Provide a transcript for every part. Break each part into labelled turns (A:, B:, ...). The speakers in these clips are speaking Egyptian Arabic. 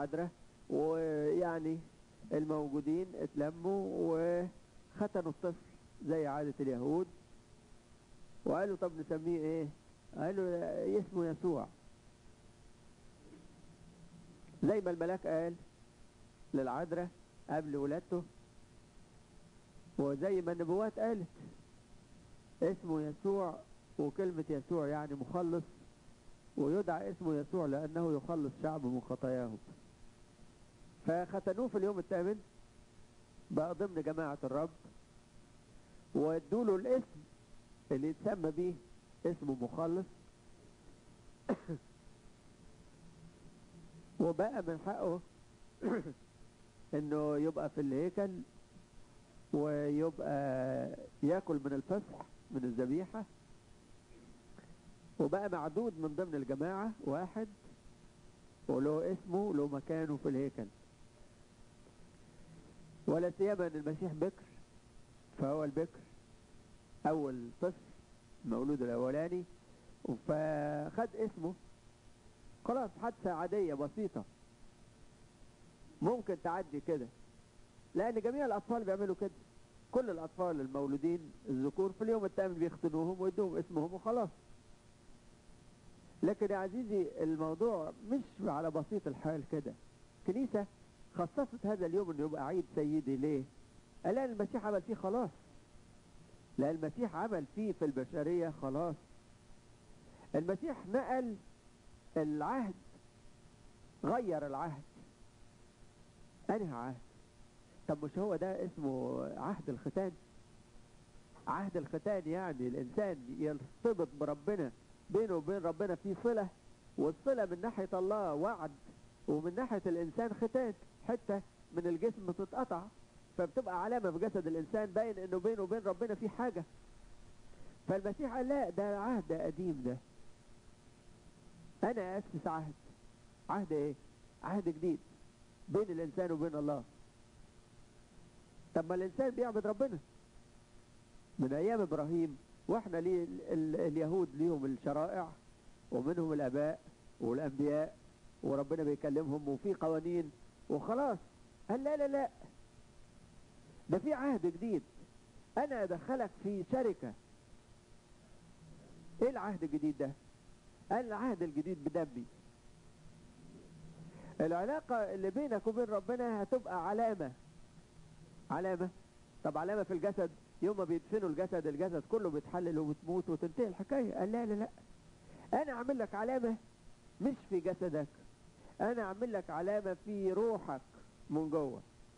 A: العذراء ويعني الموجودين اتلموا وختنوا الطفل زي عادة اليهود وقالوا طب نسميه ايه قالوا اسمه يسوع زي ما الملاك قال للعذراء قبل ولادته وزي ما النبوات قالت اسمه يسوع وكلمة يسوع يعني مخلص ويدعى اسمه يسوع لأنه يخلص شعبه من خطاياهم فختنوه في اليوم الثامن بقى ضمن جماعة الرب وادوا له الاسم اللي يتسمى بيه اسمه مخلص وبقى من حقه انه يبقى في الهيكل ويبقى ياكل من الفسح من الذبيحه وبقى معدود من ضمن الجماعه واحد وله اسمه له مكانه في الهيكل ولا سيما ان المسيح بكر فهو البكر اول طفل المولود الاولاني فخد اسمه خلاص حادثة عادية بسيطة ممكن تعدي كده لأن جميع الأطفال بيعملوا كده كل الأطفال المولودين الذكور في اليوم الثامن بيختنوهم ويدوهم اسمهم وخلاص لكن يا عزيزي الموضوع مش على بسيط الحال كده كنيسة خصصت هذا اليوم انه يبقى عيد سيدي ليه؟ قال لأن المسيح عمل فيه خلاص لأن المسيح عمل فيه في البشرية خلاص المسيح نقل العهد غير العهد انهي عهد طب مش هو ده اسمه عهد الختان عهد الختان يعني الانسان يرتبط بربنا بينه وبين ربنا في صلة والصلة من ناحية الله وعد ومن ناحية الانسان ختان حتة من الجسم تتقطع فبتبقى علامة في جسد الانسان باين انه بينه وبين ربنا في حاجة فالمسيح قال لا ده عهد قديم ده انا اسس عهد عهد ايه عهد جديد بين الانسان وبين الله طب ما الانسان بيعبد ربنا من ايام ابراهيم واحنا ليه ال- اليهود ليهم الشرائع ومنهم الاباء والانبياء وربنا بيكلمهم وفي قوانين وخلاص قال لا لا لا ده في عهد جديد انا ادخلك في شركة ايه العهد الجديد ده قال العهد الجديد بدمي العلاقة اللي بينك وبين ربنا هتبقى علامة علامة طب علامة في الجسد يوم ما بيدفنوا الجسد الجسد كله بيتحلل وبتموت وتنتهي الحكاية قال لا لا لا انا اعمل لك علامة مش في جسدك انا اعمل لك علامة في روحك من جوه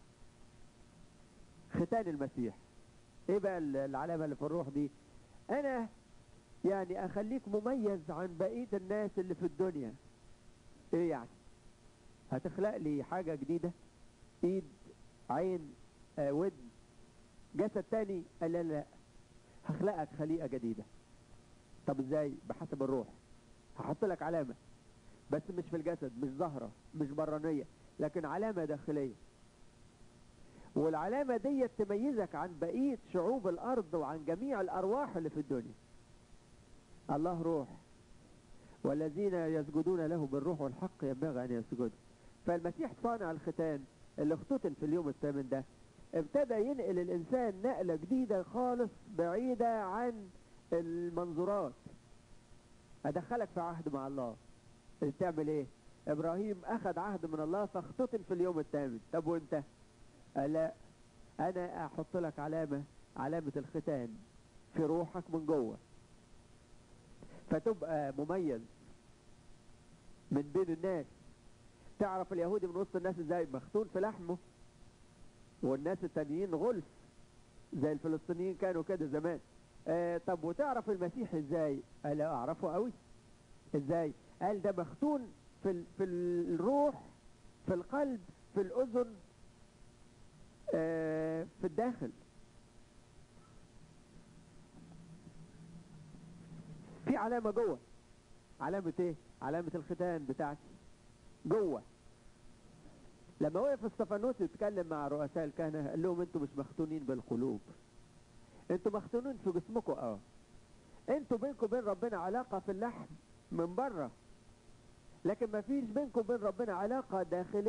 A: ختان المسيح ايه بقى العلامة اللي في الروح دي انا يعني اخليك مميز عن بقية الناس اللي في الدنيا ايه يعني هتخلق لي حاجة جديدة ايد عين آه ودن جسد تاني قال لا لا هخلقك خليقة جديدة طب ازاي بحسب الروح هحط لك علامة بس مش في الجسد مش ظاهرة مش برانية لكن علامة داخلية والعلامة دي تميزك عن بقية شعوب الأرض وعن جميع الأرواح اللي في الدنيا الله روح والذين يسجدون له بالروح والحق ينبغي أن يسجدوا فالمسيح صانع الختان اللي اختتن في اليوم الثامن ده ابتدى ينقل الإنسان نقلة جديدة خالص بعيدة عن المنظورات أدخلك في عهد مع الله تعمل ايه ابراهيم اخذ عهد من الله فاختتن في اليوم الثامن طب وانت قال لا انا احط لك علامة علامة الختان في روحك من جوه فتبقى مميز من بين الناس تعرف اليهودي من وسط الناس ازاي مختون في لحمه والناس التانيين غلف زي الفلسطينيين كانوا كده زمان آه طب وتعرف المسيح ازاي قال لا اعرفه قوي ازاي قال ده مختون في ال... في الروح في القلب في الاذن آه في الداخل في علامة جوه علامة ايه علامة الختان بتاعتي جوه لما وقف استفانوس يتكلم مع رؤساء الكهنة قال لهم انتوا مش مختونين بالقلوب انتوا مختونين في جسمكم اه انتوا بينكم وبين ربنا علاقة في اللحم من بره لكن ما فيش بينكم وبين ربنا علاقة داخلية